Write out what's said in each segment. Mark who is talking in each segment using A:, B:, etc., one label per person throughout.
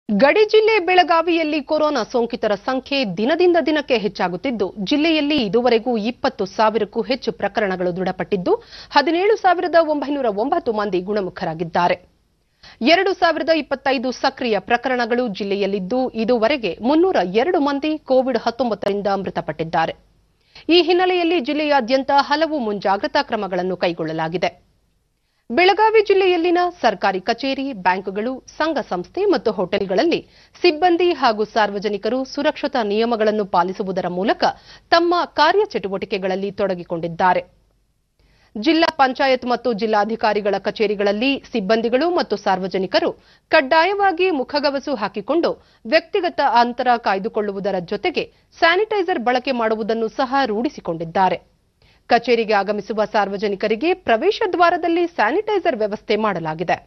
A: ಗಡಿ ಜಿಲ್ಲೆ ಬೆಳಗಾವಿಯಲ್ಲಿ ಕೊರೋನಾ ಸೋಂಕಿತರ ಸಂಖ್ಯೆ ದಿನದಿಂದ ದಿನಕ್ಕೆ ಹೆಚ್ಚಾಗುತ್ತಿದ್ದು ಜಿಲ್ಲೆಯಲ್ಲಿ ಇದುವರೆಗೂ ಇಪ್ಪತ್ತು ಸಾವಿರಕ್ಕೂ ಹೆಚ್ಚು ಪ್ರಕರಣಗಳು ದೃಢಪಟ್ಟಿದ್ದು ಹದಿನೇಳು ಸಾವಿರದ ಒಂಬೈನೂರ ಒಂಬತ್ತು ಮಂದಿ ಗುಣಮುಖರಾಗಿದ್ದಾರೆ ಎರಡು ಸಾವಿರದ ಇಪ್ಪತ್ತೈದು ಸಕ್ರಿಯ ಪ್ರಕರಣಗಳು ಜಿಲ್ಲೆಯಲ್ಲಿದ್ದು ಇದುವರೆಗೆ ಮುನ್ನೂರ ಎರಡು ಮಂದಿ ಕೋವಿಡ್ ಹತ್ತೊಂಬತ್ತರಿಂದ ಮೃತಪಟ್ಟಿದ್ದಾರೆ ಈ ಹಿನ್ನೆಲೆಯಲ್ಲಿ ಜಿಲ್ಲೆಯಾದ್ಯಂತ ಹಲವು ಮುಂಜಾಗ್ರತಾ ಕ್ರಮಗಳನ್ನು ಕೈಗೊಳ್ಳಲಾಗಿದೆ ಬೆಳಗಾವಿ ಜಿಲ್ಲೆಯಲ್ಲಿನ ಸರ್ಕಾರಿ ಕಚೇರಿ ಬ್ಯಾಂಕ್ಗಳು ಸಂಘ ಸಂಸ್ಥೆ ಮತ್ತು ಹೋಟೆಲ್ಗಳಲ್ಲಿ ಸಿಬ್ಬಂದಿ ಹಾಗೂ ಸಾರ್ವಜನಿಕರು ಸುರಕ್ಷತಾ ನಿಯಮಗಳನ್ನು ಪಾಲಿಸುವುದರ ಮೂಲಕ ತಮ್ಮ ಕಾರ್ಯಚಟುವಟಿಕೆಗಳಲ್ಲಿ ತೊಡಗಿಕೊಂಡಿದ್ದಾರೆ ಜಿಲ್ಲಾ ಪಂಚಾಯತ್ ಮತ್ತು ಜಿಲ್ಲಾಧಿಕಾರಿಗಳ ಕಚೇರಿಗಳಲ್ಲಿ ಸಿಬ್ಬಂದಿಗಳು ಮತ್ತು ಸಾರ್ವಜನಿಕರು ಕಡ್ಡಾಯವಾಗಿ ಮುಖಗವಸು ಹಾಕಿಕೊಂಡು ವ್ಯಕ್ತಿಗತ ಅಂತರ ಕಾಯ್ದುಕೊಳ್ಳುವುದರ ಜೊತೆಗೆ ಸ್ಯಾನಿಟೈಸರ್ ಬಳಕೆ ಮಾಡುವುದನ್ನು ಸಹ ರೂಢಿಸಿಕೊಂಡಿದ್ದಾರೆ ಕಚೇರಿಗೆ ಆಗಮಿಸುವ ಸಾರ್ವಜನಿಕರಿಗೆ ಪ್ರವೇಶ ದ್ವಾರದಲ್ಲಿ ಸ್ಯಾನಿಟೈಸರ್ ವ್ಯವಸ್ಥೆ ಮಾಡಲಾಗಿದೆ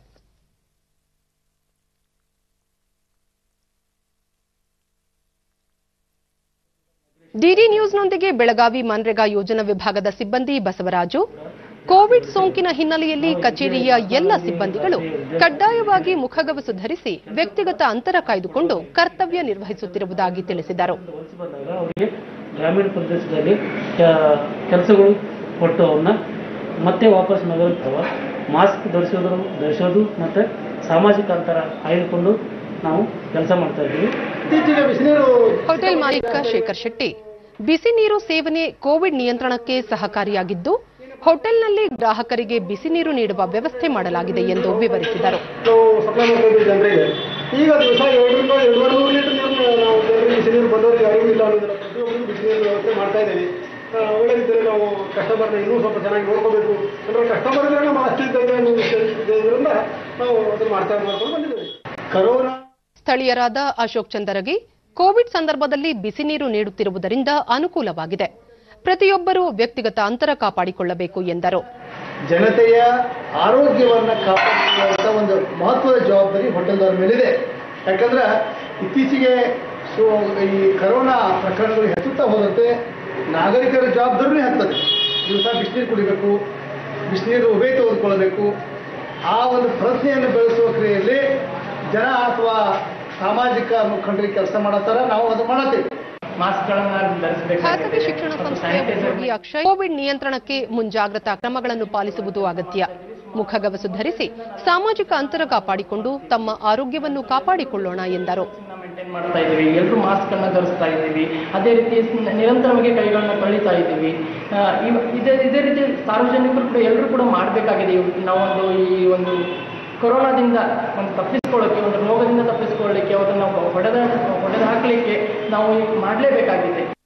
A: ಡಿಡಿ ನ್ಯೂಸ್ನೊಂದಿಗೆ ಬೆಳಗಾವಿ ಮನ್ರೇಗಾ ಯೋಜನಾ ವಿಭಾಗದ ಸಿಬ್ಬಂದಿ ಬಸವರಾಜು ಕೋವಿಡ್ ಸೋಂಕಿನ ಹಿನ್ನೆಲೆಯಲ್ಲಿ ಕಚೇರಿಯ ಎಲ್ಲ ಸಿಬ್ಬಂದಿಗಳು ಕಡ್ಡಾಯವಾಗಿ ಮುಖಗವಸು ಧರಿಸಿ ವ್ಯಕ್ತಿಗತ ಅಂತರ ಕಾಯ್ದುಕೊಂಡು ಕರ್ತವ್ಯ ನಿರ್ವಹಿಸುತ್ತಿರುವುದಾಗಿ ತಿಳಿಸಿದರು
B: ವಲಸೆ ಬಂದಾಗ ಅವರಿಗೆ ಗ್ರಾಮೀಣ ಪ್ರದೇಶದಲ್ಲಿ ಕೆಲಸಗಳು ಕೊಟ್ಟು ಅವ್ರನ್ನ ಮತ್ತೆ ವಾಪಸ್ ನಗರಕ್ಕೆ ಮಾಸ್ಕ್ ಧರಿಸೋದು ಧರಿಸೋದು ಮತ್ತು ಸಾಮಾಜಿಕ ಅಂತರ ಕಾಯ್ದುಕೊಂಡು ನಾವು ಕೆಲಸ ಮಾಡ್ತಾ ಇದ್ದೀವಿ
C: ಇತ್ತೀಚೆಗೆ ಬಿಸಿನೀರು
A: ಹೋಟೆಲ್ ಮಾಲೀಕ ಶೇಖರ್ ಶೆಟ್ಟಿ ಬಿಸಿ ನೀರು ಸೇವನೆ ಕೋವಿಡ್ ನಿಯಂತ್ರಣಕ್ಕೆ ಸಹಕಾರಿಯಾಗಿದ್ದು ಹೋಟೆಲ್ನಲ್ಲಿ ಗ್ರಾಹಕರಿಗೆ ಬಿಸಿ ನೀರು ನೀಡುವ ವ್ಯವಸ್ಥೆ ಮಾಡಲಾಗಿದೆ ಎಂದು ವಿವರಿಸಿದರು
C: ನಾವು ಸಪ್ಲೈ ಮಾಡ್ತಾ ಇದ್ದೀವಿ ಜನರಿಗೆ ಈಗ ದಿವಸ ಎರಡರಿಂದ ಎರಡೂವರೆ ನೂರು ಲೀಟರ್ ನೀರು ನಾವು ಜನರಿಗೆ ಬಿಸಿ ನೀರು ಬಂದವರಿಗೆ ಅರಿವು ಇಲ್ಲ ಅನ್ನೋದಿಲ್ಲ ಪ್ರತಿಯೊಬ್ಬರಿಗೂ ಬಿಸಿ ನೀರು ವ್ಯವಸ್ಥೆ ಮಾಡ್ತಾ ಇದ್ದೀವಿ ಆ, ಒಳ್ಳೆ ರೀತಿಯಲ್ಲಿ ನಾವು ಕಸ್ಟಮರ್ನ ಇನ್ನೂ ಸ್ವಲ್ಪ ಚೆನ್ನಾಗಿ ನೋಡ್ಕೋಬೇಕು ಅಂದ್ರೆ ಕಸ್ಟಮರ್ ಇದ್ರೆ ನಮ್ಮ ಅಷ್ಟು ಇದ್ದಂಗೆ ನೀವು ಇದರಿಂದ ನಾವು ಅದನ್ನು ಮಾಡ್ತಾ ಮಾಡ್ಕೊಂಡು ಬಂದಿದ್ದೀವಿ ಕರೋನಾ
A: ಸ್ಥಳೀಯರಾದ ಅಶೋಕ್ ಚಂದರಗಿ ಕೋವಿಡ್ ಸಂದರ್ಭದಲ್ಲಿ ಬಿಸಿ ನೀರು ನೀಡುತ್ತಿರುವುದರಿಂದ ಅನುಕೂಲವಾಗಿದೆ ಪ್ರತಿಯೊಬ್ಬರೂ ವ್ಯಕ್ತಿಗತ ಅಂತರ ಕಾಪಾಡಿಕೊಳ್ಳಬೇಕು ಎಂದರು
C: ಜನತೆಯ ಆರೋಗ್ಯವನ್ನು ಕಾಪಾಡುವಂಥ ಒಂದು ಮಹತ್ವದ ಜವಾಬ್ದಾರಿ ಹೋಟೆಲ್ದವ್ರ ಮೇಲಿದೆ ಯಾಕಂದ್ರೆ ಇತ್ತೀಚೆಗೆ ಸೊ ಈ ಕರೋನಾ ಪ್ರಕರಣಗಳು ಹೆಚ್ಚುತ್ತಾ ಹೋದಂತೆ ನಾಗರಿಕರ ಜವಾಬ್ದಾರಿನೇ ಹೆಚ್ಚುತ್ತದೆ ದಿವಸ ಬಿಸಿನೀರು ಕುಡಿಬೇಕು ಬಿಸಿನೀರು ಉಭಯ ತೆಗೆದುಕೊಳ್ಬೇಕು ಆ ಒಂದು ಪ್ರಜ್ಞೆಯನ್ನು ಬೆಳೆಸುವ ಕ್ರಿಯೆಯಲ್ಲಿ ಜನ ಅಥವಾ ಸಾಮಾಜಿಕ ಮುಖಂಡರಿಗೆ ಕೆಲಸ ಮಾಡತ್ತಾರ ನಾವು ಅದು ಮಾಡತ್ತೀವಿ
B: ಮಾಸ್ಕ್ಗಳನ್ನು
A: ಖಾಸಗಿ ಶಿಕ್ಷಣ ಸಂಸ್ಥೆಯ ಉದ್ಯೋಗಿ ಅಕ್ಷಯ್ ಕೋವಿಡ್ ನಿಯಂತ್ರಣಕ್ಕೆ ಮುಂಜಾಗ್ರತಾ ಕ್ರಮಗಳನ್ನು ಪಾಲಿಸುವುದು ಅಗತ್ಯ ಮುಖಗವಸು ಧರಿಸಿ ಸಾಮಾಜಿಕ ಅಂತರ ಕಾಪಾಡಿಕೊಂಡು ತಮ್ಮ ಆರೋಗ್ಯವನ್ನು ಕಾಪಾಡಿಕೊಳ್ಳೋಣ ಎಂದರು
D: ಮೇಂಟೈನ್ ಮಾಡ್ತಾ ಇದ್ದೀವಿ ಎಲ್ಲರೂ ಮಾಸ್ಕ್ ಅನ್ನ ಧರಿಸ್ತಾ ಇದ್ದೀವಿ ಅದೇ ರೀತಿ ನ- ನಿರಂತರವಾಗಿ ಕೈಗಳನ್ನ ತೊಳಿತಾ ಇದ್ದೀವಿ ಆ, ಇವ- ಇದೇ ಇದೇ ರೀತಿ ಸಾರ್ವಜನಿಕರು ಕೂಡ ಎಲ್ಲರೂ ಕೂಡ ಮಾಡಬೇಕಾಗಿದೆ ನಾವೊಂದು ಈ ಒಂದು ಕೊರೋನಾದಿಂದ ಒಂದು ತಪ್ಪಿಸ್ಕೊಳ್ಳೋಕ್ಕೆ ಒಂದು ರೋಗದಿಂದ ತಪ್ಪಿಸ್ಕೊಳ್ಳಿಕ್ಕೆ ಅದನ್ನು ಹೊಡೆದ ಹೊಡೆದು ಹಾಕಲಿಕ್ಕೆ ನಾವು ಮಾಡಲೇಬೇಕಾಗಿದೆ